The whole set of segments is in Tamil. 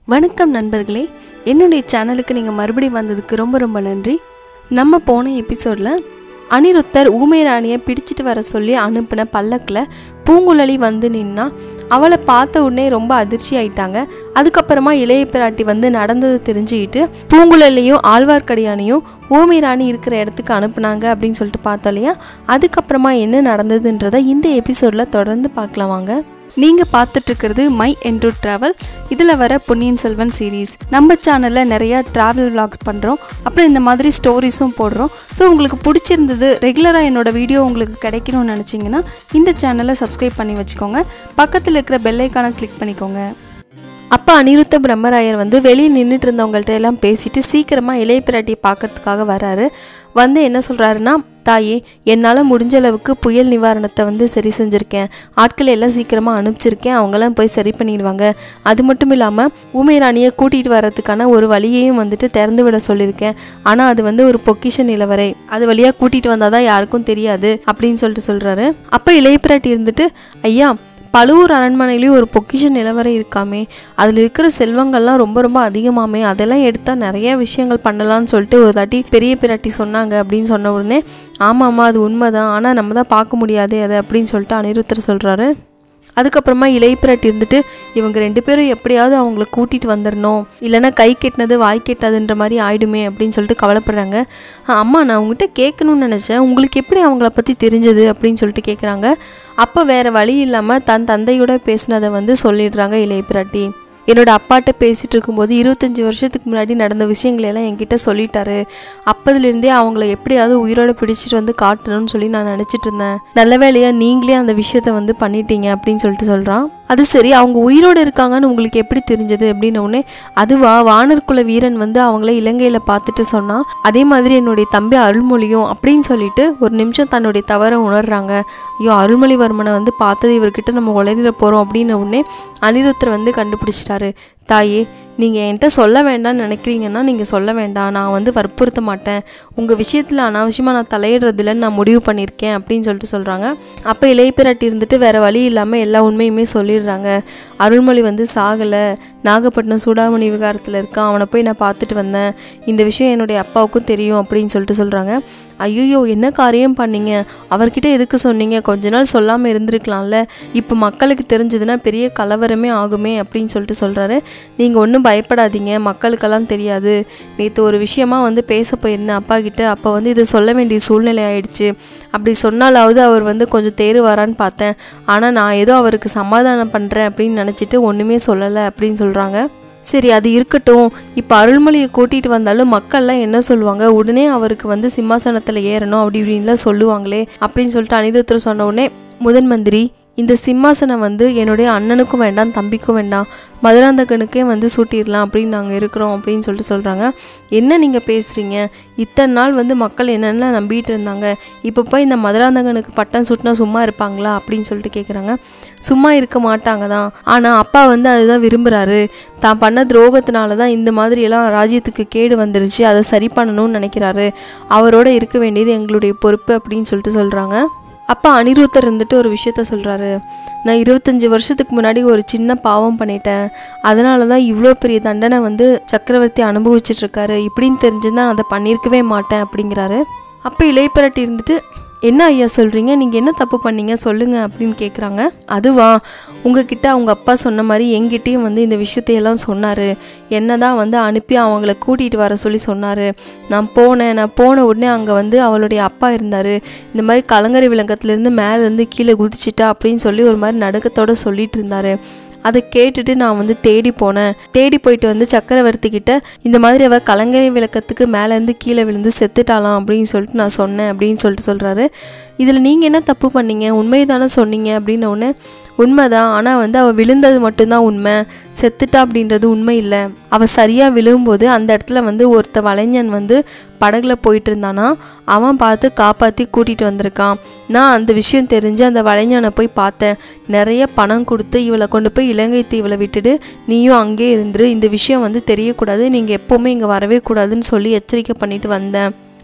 வணக்கம் நண்பர்களே என்னுடைய சேனலுக்கு நீங்கள் மறுபடியும் வந்ததுக்கு ரொம்ப ரொம்ப நன்றி நம்ம போன எபிசோடில் அனிருத்தர் ஊமை ராணியை பிடிச்சிட்டு வர சொல்லி அனுப்பின பல்லக்கில் பூங்குழலி வந்து நின்னா அவளை பார்த்த உடனே ரொம்ப அதிர்ச்சி ஆயிட்டாங்க அதுக்கப்புறமா இளைய பிராட்டி வந்து நடந்ததை தெரிஞ்சுக்கிட்டு பூங்குழலியும் ஆழ்வார்க்கடியானையும் ஊமை ராணி இருக்கிற இடத்துக்கு அனுப்புனாங்க அப்படின்னு சொல்லிட்டு பார்த்தோம் இல்லையா அதுக்கப்புறமா என்ன நடந்ததுன்றதை இந்த எபிசோடில் தொடர்ந்து பார்க்கலாம் வாங்க நீங்கள் பார்த்துட்டு இருக்கிறது மை என்டு ட்ராவல் இதில் வர பொன்னியின் செல்வன் சீரீஸ் நம்ம சேனலில் நிறையா ட்ராவல் vlogs பண்ணுறோம் அப்புறம் இந்த மாதிரி ஸ்டோரிஸும் போடுறோம் ஸோ உங்களுக்கு பிடிச்சிருந்தது ரெகுலராக என்னோட வீடியோ உங்களுக்கு கிடைக்கணும்னு நினச்சிங்கன்னா இந்த சேனலை சப்ஸ்கிரைப் பண்ணி வச்சுக்கோங்க பக்கத்தில் இருக்கிற பெல் ஐக்கானை கிளிக் பண்ணிக்கோங்க அப்போ அனிருத்த பிரம்மராயர் வந்து வெளியே நின்றுட்டு இருந்தவங்கள்ட்ட எல்லாம் பேசிட்டு சீக்கிரமாக இளைய பிராட்டியை பார்க்கறதுக்காக வராரு வந்து என்ன சொல்கிறாருன்னா தாயே என்னால் முடிஞ்ச அளவுக்கு புயல் நிவாரணத்தை வந்து சரி செஞ்சுருக்கேன் ஆட்களை எல்லாம் சீக்கிரமாக அனுப்பிச்சிருக்கேன் அவங்கெல்லாம் போய் சரி பண்ணிடுவாங்க அது மட்டும் இல்லாமல் ஊமைராணியை கூட்டிகிட்டு வர்றதுக்கான ஒரு வழியையும் வந்துட்டு திறந்து விட சொல்லியிருக்கேன் ஆனால் அது வந்து ஒரு பொக்கிஷ நிலவரை அது வழியாக கூட்டிகிட்டு வந்தால் தான் யாருக்கும் தெரியாது அப்படின்னு சொல்லிட்டு சொல்கிறாரு அப்போ இளைய பிராட்டி இருந்துட்டு ஐயா பழுவூர் அரண்மனையிலையும் ஒரு பொக்கிஷ நிலவரை இருக்காமே அதில் இருக்கிற செல்வங்கள்லாம் ரொம்ப ரொம்ப அதிகமாமே அதெல்லாம் எடுத்தால் நிறைய விஷயங்கள் பண்ணலாம்னு சொல்லிட்டு ஒரு தாட்டி பெரிய பிராட்டி சொன்னாங்க அப்படின்னு சொன்ன உடனே ஆமாம்மா அது உண்மைதான் ஆனால் நம்ம தான் பார்க்க முடியாது அதை அப்படின்னு சொல்லிட்டு அனிருத்தர் சொல்கிறாரு அதுக்கப்புறமா இளையப்பிராட்டி இருந்துட்டு இவங்க ரெண்டு பேரும் எப்படியாவது அவங்கள கூட்டிகிட்டு வந்துடணும் இல்லைன்னா கை கெட்டினது வாய் கெட்டாதுன்ற மாதிரி ஆயிடுமே அப்படின்னு சொல்லிட்டு கவலைப்படுறாங்க "ஆ, அம்மா நான் உங்ககிட்ட கேட்கணும்னு நினச்சேன் உங்களுக்கு எப்படி அவங்கள பற்றி தெரிஞ்சது அப்படின்னு சொல்லிட்டு கேட்குறாங்க அப்போ வேறு வழி இல்லாமல் தன் தந்தையோட பேசினதை வந்து சொல்லிடுறாங்க இளையப்பிராட்டி என்னோட அப்பாட்ட பேசிகிட்டு இருக்கும்போது இருபத்தஞ்சி வருஷத்துக்கு முன்னாடி நடந்த விஷயங்களை எல்லாம் என்கிட்ட சொல்லிட்டாரு அப்போதுலேருந்தே அவங்கள எப்படியாவது உயிரோட பிடிச்சிட்டு வந்து காட்டணும்னு சொல்லி நான் நினச்சிட்டு இருந்தேன் நல்ல வேலையாக நீங்களே அந்த விஷயத்த வந்து பண்ணிட்டீங்க அப்படின்னு சொல்லிட்டு சொல்கிறான் அது சரி அவங்க உயிரோடு இருக்காங்கன்னு உங்களுக்கு எப்படி தெரிஞ்சது அப்படின்ன உடனே அதுவா வானர்குல வீரன் வந்து அவங்கள இலங்கையில் பார்த்துட்டு சொன்னான் அதே மாதிரி என்னுடைய தம்பி அருள்மொழியும் அப்படின்னு சொல்லிட்டு ஒரு நிமிஷம் தன்னுடைய தவறை உணர்றாங்க ஐயோ அருள்மொழிவர்மனை வந்து பார்த்தது இவர்கிட்ட நம்ம உளறிட போகிறோம் அப்படின்ன உடனே அனிருத்தர் வந்து கண்டுபிடிச்சிட்டாரு தாயே நீங்கள் என்கிட்ட சொல்ல வேண்டாம்னு நினைக்கிறீங்கன்னா நீங்கள் சொல்ல வேண்டாம் நான் வந்து வற்புறுத்த மாட்டேன் உங்கள் விஷயத்தில் அனாவசியமாக நான் தலையிடுறதில்லன்னு நான் முடிவு பண்ணியிருக்கேன் அப்படின்னு சொல்லிட்டு சொல்கிறாங்க அப்போ இளையப்பிராட்டி இருந்துட்டு வேறு வழி இல்லாமல் எல்லா உண்மையுமே சொல்லிடுறாங்க அருள்மொழி வந்து சாகலை நாகப்பட்டினம் சூடாமணி விகாரத்தில் இருக்கான் அவனை போய் நான் பார்த்துட்டு வந்தேன் இந்த விஷயம் என்னுடைய அப்பாவுக்கும் தெரியும் அப்படின்னு சொல்லிட்டு சொல்கிறாங்க ஐயோ என்ன காரியம் பண்ணீங்க அவர்கிட்ட எதுக்கு சொன்னீங்க கொஞ்ச நாள் சொல்லாமல் இருந்திருக்கலாம்ல இப்போ மக்களுக்கு தெரிஞ்சதுன்னா பெரிய கலவரமே ஆகுமே அப்படின்னு சொல்லிட்டு சொல்கிறாரு நீங்கள் ஒன்றும் பயப்படாதீங்க மக்களுக்கெல்லாம் தெரியாது நேற்று ஒரு விஷயமா வந்து பேச போயிருந்தேன் அப்பா கிட்ட அப்போ வந்து இதை சொல்ல வேண்டிய சூழ்நிலை ஆயிடுச்சு அப்படி சொன்னாலாவது அவர் வந்து கொஞ்சம் தேறுவாரான்னு பார்த்தேன் ஆனால் நான் ஏதோ அவருக்கு சமாதானம் பண்ணுறேன் அப்படின்னு நினச்சிட்டு ஒன்றுமே சொல்லலை அப்படின்னு சொல்கிறாங்க சரி அது இருக்கட்டும் இப்போ அருள்மொழியை கூட்டிகிட்டு வந்தாலும் மக்கள்லாம் என்ன சொல்லுவாங்க உடனே அவருக்கு வந்து சிம்மாசனத்தில் ஏறணும் அப்படி இப்படின்லாம் சொல்லுவாங்களே அப்படின்னு சொல்லிட்டு அனிருத்தர் சொன்ன உடனே முதன் மந்திரி இந்த சிம்மாசனம் வந்து என்னுடைய அண்ணனுக்கும் வேண்டாம் தம்பிக்கும் வேண்டாம் மதுராந்தகனுக்கே வந்து சூட்டிடலாம் அப்படின்னு நாங்கள் இருக்கிறோம் அப்படின்னு சொல்லிட்டு சொல்கிறாங்க என்ன நீங்கள் பேசுகிறீங்க இத்தனை நாள் வந்து மக்கள் என்னென்ன நம்பிட்டு இருந்தாங்க இப்போ போய் இந்த மதுராந்தகனுக்கு பட்டம் சூட்டினா சும்மா இருப்பாங்களா அப்படின்னு சொல்லிட்டு கேட்குறாங்க சும்மா இருக்க மாட்டாங்க தான் ஆனால் அப்பா வந்து அதுதான் விரும்புகிறாரு தான் பண்ண துரோகத்தினால தான் இந்த மாதிரியெல்லாம் ராஜ்யத்துக்கு கேடு வந்துருச்சு அதை சரி பண்ணணும்னு நினைக்கிறாரு அவரோட இருக்க வேண்டியது எங்களுடைய பொறுப்பு அப்படின்னு சொல்லிட்டு சொல்கிறாங்க அப்பா அனிருத்தர் இருந்துட்டு ஒரு விஷயத்த சொல்கிறாரு நான் இருபத்தஞ்சி வருஷத்துக்கு முன்னாடி ஒரு சின்ன பாவம் பண்ணிட்டேன் அதனால தான் இவ்வளோ பெரிய தண்டனை வந்து சக்கரவர்த்தி அனுபவிச்சுட்டு இருக்காரு இப்படின்னு தெரிஞ்சிருந்தா நான் அதை பண்ணியிருக்கவே மாட்டேன் அப்படிங்கிறாரு அப்போ இளையப்பிரட்டி இருந்துட்டு என்ன ஐயா சொல்கிறீங்க நீங்கள் என்ன தப்பு பண்ணீங்க சொல்லுங்கள் அப்படின்னு கேட்குறாங்க அதுவா உங்ககிட்ட அவங்க அப்பா சொன்ன மாதிரி எங்கிட்டேயும் வந்து இந்த விஷயத்தையெல்லாம் சொன்னார் என்ன தான் வந்து அனுப்பி அவங்கள கூட்டிகிட்டு வர சொல்லி சொன்னார் நான் போனேன் நான் போன உடனே அங்கே வந்து அவளுடைய அப்பா இருந்தார் இந்த மாதிரி கலங்கரை விளக்கத்துலேருந்து மேலேருந்து கீழே குதிச்சிட்டா அப்படின்னு சொல்லி ஒரு மாதிரி நடுக்கத்தோட சொல்லிட்டு இருந்தார் அதை கேட்டுட்டு நான் வந்து தேடி போனேன் தேடி போயிட்டு வந்து சக்கரவர்த்தி கிட்ட இந்த மாதிரி அவள் கலங்கரை விளக்கத்துக்கு மேலேருந்து கீழே விழுந்து செத்துட்டாலாம் அப்படின்னு சொல்லிட்டு நான் சொன்னேன் அப்படின்னு சொல்லிட்டு சொல்கிறாரு இதில் நீங்கள் என்ன தப்பு பண்ணீங்க உண்மை தானே சொன்னீங்க அப்படின்ன உடனே உண்மைதான் ஆனால் வந்து அவள் விழுந்தது மட்டும்தான் உண்மை செத்துட்டா அப்படின்றது உண்மை இல்லை அவள் சரியாக விழும்போது அந்த இடத்துல வந்து ஒருத்த வலைஞன் வந்து படகுல போயிட்டு இருந்தானா அவன் பார்த்து காப்பாற்றி கூட்டிகிட்டு வந்திருக்கான் நான் அந்த விஷயம் தெரிஞ்சு அந்த வலைஞனை போய் பார்த்தேன் நிறைய பணம் கொடுத்து இவளை கொண்டு போய் இலங்கை தீவில் விட்டுட்டு நீயும் அங்கேயே இருந்துரு இந்த விஷயம் வந்து தெரியக்கூடாது நீங்கள் எப்போவுமே இங்கே வரவே கூடாதுன்னு சொல்லி எச்சரிக்கை பண்ணிட்டு வந்தேன்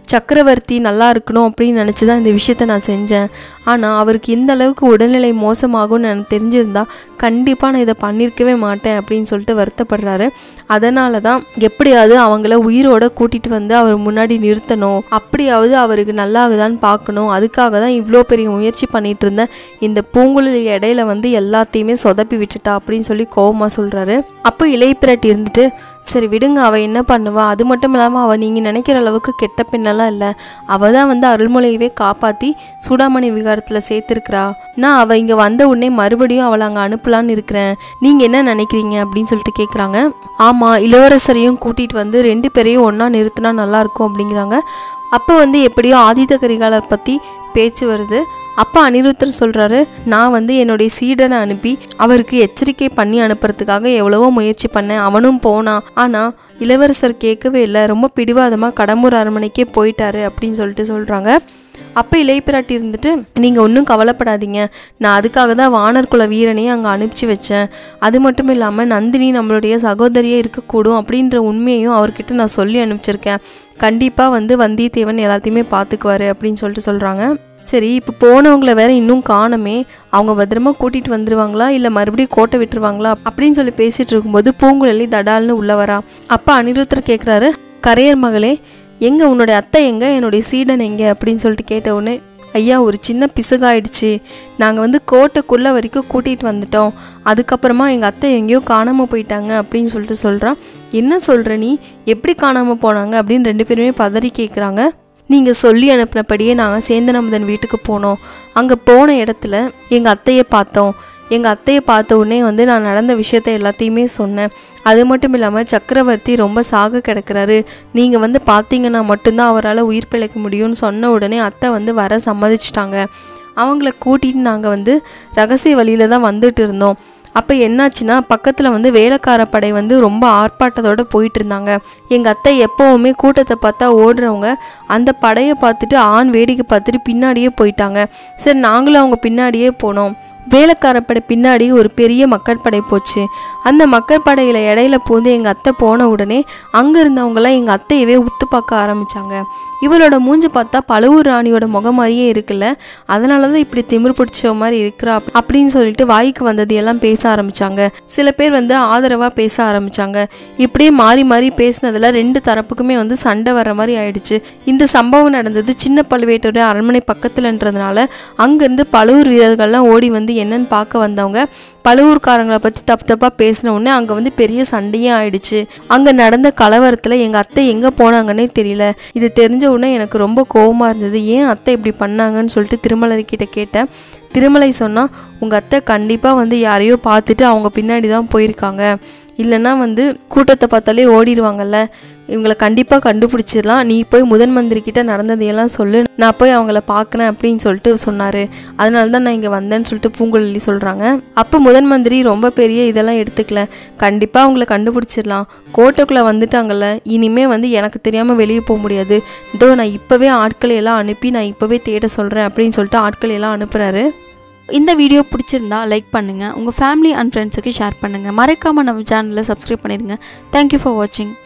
சக்கரவர்த்தி நல்லா இருக்கணும் அப்படின்னு நினச்சி தான் இந்த விஷயத்த நான் செஞ்சேன் ஆனால் அவருக்கு இந்த அளவுக்கு உடல்நிலை மோசமாகும்னு எனக்கு தெரிஞ்சிருந்தா கண்டிப்பாக நான் இதை பண்ணியிருக்கவே மாட்டேன் அப்படின்னு சொல்லிட்டு வருத்தப்படுறாரு அதனால தான் எப்படியாவது அவங்கள உயிரோட கூட்டிகிட்டு வந்து அவர் முன்னாடி நிறுத்தணும் அப்படியாவது அவருக்கு நல்லாகுதான்னு பார்க்கணும் அதுக்காக தான் இவ்வளோ பெரிய முயற்சி பண்ணிட்டு இருந்தேன் இந்த பூங்குழலி இடையில வந்து எல்லாத்தையுமே சொதப்பி விட்டுட்டா அப்படின்னு சொல்லி கோவமாக சொல்கிறாரு அப்போ இலைப்பிரட்டி இருந்துட்டு சரி விடுங்க அவள் என்ன பண்ணுவா அது மட்டும் இல்லாமல் அவள் நீங்கள் நினைக்கிற அளவுக்கு கெட்ட பெண்ணெல்லாம் இல்லை அவள் தான் வந்து அருள்மொழியவே காப்பாற்றி சூடாமணி விகாரத்தில் சேர்த்துருக்கிறா நான் அவள் இங்கே வந்த உடனே மறுபடியும் அவளை அங்கே அனுப்பலான்னு இருக்கிறேன் நீங்கள் என்ன நினைக்கிறீங்க அப்படின்னு சொல்லிட்டு கேட்குறாங்க ஆமாம் இளவரசரையும் கூட்டிகிட்டு வந்து ரெண்டு பேரையும் ஒன்றா நிறுத்தினா நல்லாயிருக்கும் அப்படிங்கிறாங்க அப்போ வந்து எப்படியோ ஆதித்த கரிகாலர் பற்றி பேச்சு வருது அப்போ அனிருத்தர் சொல்கிறாரு நான் வந்து என்னுடைய சீடனை அனுப்பி அவருக்கு எச்சரிக்கை பண்ணி அனுப்புறதுக்காக எவ்வளவோ முயற்சி பண்ணேன் அவனும் போனான் ஆனால் இளவரசர் கேட்கவே இல்லை ரொம்ப பிடிவாதமாக கடம்பூர் அரண்மனைக்கே போயிட்டாரு அப்படின்னு சொல்லிட்டு சொல்கிறாங்க அப்போ இளையபிராட்டி இருந்துட்டு நீங்கள் ஒன்றும் கவலைப்படாதீங்க நான் அதுக்காக தான் வானர் குல வீரனையும் அங்கே அனுப்பிச்சி வச்சேன் அது மட்டும் இல்லாமல் நந்தினி நம்மளுடைய சகோதரியே இருக்கக்கூடும் அப்படின்ற உண்மையையும் அவர்கிட்ட நான் சொல்லி அனுப்பிச்சிருக்கேன் கண்டிப்பாக வந்து வந்தியத்தேவன் எல்லாத்தையுமே பார்த்துக்குவாரு அப்படின்னு சொல்லிட்டு சொல்கிறாங்க சரி இப்போ போனவங்கள வேற இன்னும் காணமே அவங்க பத்திரமா கூட்டிகிட்டு வந்துருவாங்களா இல்லை மறுபடியும் கோட்டை விட்டுருவாங்களா அப்படின்னு சொல்லி பேசிகிட்டு இருக்கும்போது பூங்குழலி தடால்னு உள்ள வரா அப்போ அனிருத்தர் கேட்குறாரு கரையர் மகளே எங்கே உன்னுடைய அத்தை எங்கே என்னுடைய சீடன் எங்கே அப்படின்னு சொல்லிட்டு கேட்ட உடனே ஐயா ஒரு சின்ன பிசுகாயிடுச்சு நாங்கள் வந்து கோட்டைக்குள்ளே வரைக்கும் கூட்டிகிட்டு வந்துட்டோம் அதுக்கப்புறமா எங்கள் அத்தை எங்கேயோ காணாமல் போயிட்டாங்க அப்படின்னு சொல்லிட்டு சொல்கிறான் என்ன சொல்கிற நீ எப்படி காணாமல் போனாங்க அப்படின்னு ரெண்டு பேருமே பதறி கேட்குறாங்க நீங்கள் சொல்லி அனுப்பினபடியே நாங்கள் சேந்தனமுதன் வீட்டுக்கு போனோம் அங்கே போன இடத்துல எங்கள் அத்தையை பார்த்தோம் எங்கள் அத்தையை பார்த்த உடனே வந்து நான் நடந்த விஷயத்த எல்லாத்தையுமே சொன்னேன் அது மட்டும் இல்லாமல் சக்கரவர்த்தி ரொம்ப சாக கிடக்கிறாரு நீங்கள் வந்து பார்த்தீங்கன்னா மட்டும்தான் அவரால் உயிர் பிழைக்க முடியும்னு சொன்ன உடனே அத்தை வந்து வர சம்மதிச்சிட்டாங்க அவங்கள கூட்டிகிட்டு நாங்கள் வந்து ரகசிய வழியில் தான் வந்துட்டு இருந்தோம் அப்போ என்னாச்சுன்னா பக்கத்தில் வந்து வேலைக்கார படை வந்து ரொம்ப ஆர்ப்பாட்டத்தோடு போயிட்டு இருந்தாங்க எங்கள் அத்தை எப்போவுமே கூட்டத்தை பார்த்தா ஓடுறவங்க அந்த படையை பார்த்துட்டு ஆண் வேடிக்கை பார்த்துட்டு பின்னாடியே போயிட்டாங்க சரி நாங்களும் அவங்க பின்னாடியே போனோம் வேலைக்கார படை பின்னாடி ஒரு பெரிய மக்கட்படை போச்சு அந்த மக்கட்படையில் இடையில போந்து எங்கள் அத்தை போன உடனே அங்கே இருந்தவங்களாம் எங்கள் அத்தையவே உத்து பார்க்க ஆரம்பித்தாங்க இவளோட மூஞ்சி பார்த்தா பழுவூர் ராணியோட முகம் மாதிரியே இருக்குல்ல அதனால தான் இப்படி திமிர் பிடிச்ச மாதிரி இருக்கிறா அப்~ அப்படின்னு சொல்லிட்டு வாய்க்கு வந்தது எல்லாம் பேச ஆரம்பிச்சாங்க சில பேர் வந்து ஆதரவாக பேச ஆரம்பிச்சாங்க இப்படியே மாறி மாறி பேசினதுல ரெண்டு தரப்புக்குமே வந்து சண்டை வர்ற மாதிரி ஆயிடுச்சு இந்த சம்பவம் நடந்தது சின்ன பழுவேட்டோட அரண்மனை பக்கத்துலன்றதுனால அங்கேருந்து பழுவூர் வீரர்கள்லாம் ஓடி வந்து என்னன்னு பார்க்க வந்தவங்க பழுவூர்காரங்களை பற்றி தப்பு தப்பாக பேசின உடனே அங்கே வந்து பெரிய சண்டையே ஆயிடுச்சு அங்கே நடந்த கலவரத்தில் எங்கள் அத்தை எங்கே போனாங்கன்னே தெரியல இது தெரிஞ்ச உடனே எனக்கு ரொம்ப கோவமாக இருந்தது ஏன் அத்தை இப்படி பண்ணாங்கன்னு சொல்லிட்டு திருமலை கிட்ட கேட்டேன் திருமலை சொன்னால் உங்கள் அத்தை கண்டிப்பாக வந்து யாரையோ பார்த்துட்டு அவங்க பின்னாடி தான் போயிருக்காங்க இல்லைன்னா வந்து கூட்டத்தை பார்த்தாலே ஓடிடுவாங்கல்ல இவங்களை கண்டிப்பாக கண்டுபிடிச்சிடலாம் நீ போய் முதன் மந்திரி கிட்ட நடந்ததையெல்லாம் சொல்லு நான் போய் அவங்கள பார்க்குறேன் அப்படின்னு சொல்லிட்டு சொன்னார் அதனால தான் நான் இங்கே வந்தேன்னு சொல்லிட்டு பூங்குழலி சொல்கிறாங்க அப்போ முதன் மந்திரி ரொம்ப பெரிய இதெல்லாம் எடுத்துக்கல கண்டிப்பாக அவங்கள கண்டுபிடிச்சிடலாம் கோட்டைக்குள்ளே வந்துட்டாங்கல்ல இனிமே வந்து எனக்கு தெரியாமல் வெளியே போக முடியாது இதோ நான் இப்போவே ஆட்களை எல்லாம் அனுப்பி நான் இப்போவே தேட சொல்கிறேன் அப்படின்னு சொல்லிட்டு ஆட்களை எல்லாம் அனுப்புகிறாரு இந்த வீடியோ பிடிச்சிருந்தா லைக் பண்ணுங்கள் உங்கள் ஃபேமிலி அண்ட் ஃப்ரெண்ட்ஸுக்கு ஷேர் பண்ணுங்கள் மறக்காமல் நம்ம சேனலை சப்ஸ்கிரைப் பண்ணிடுங்க தேங்க்யூ ஃபார் வாட்சிங்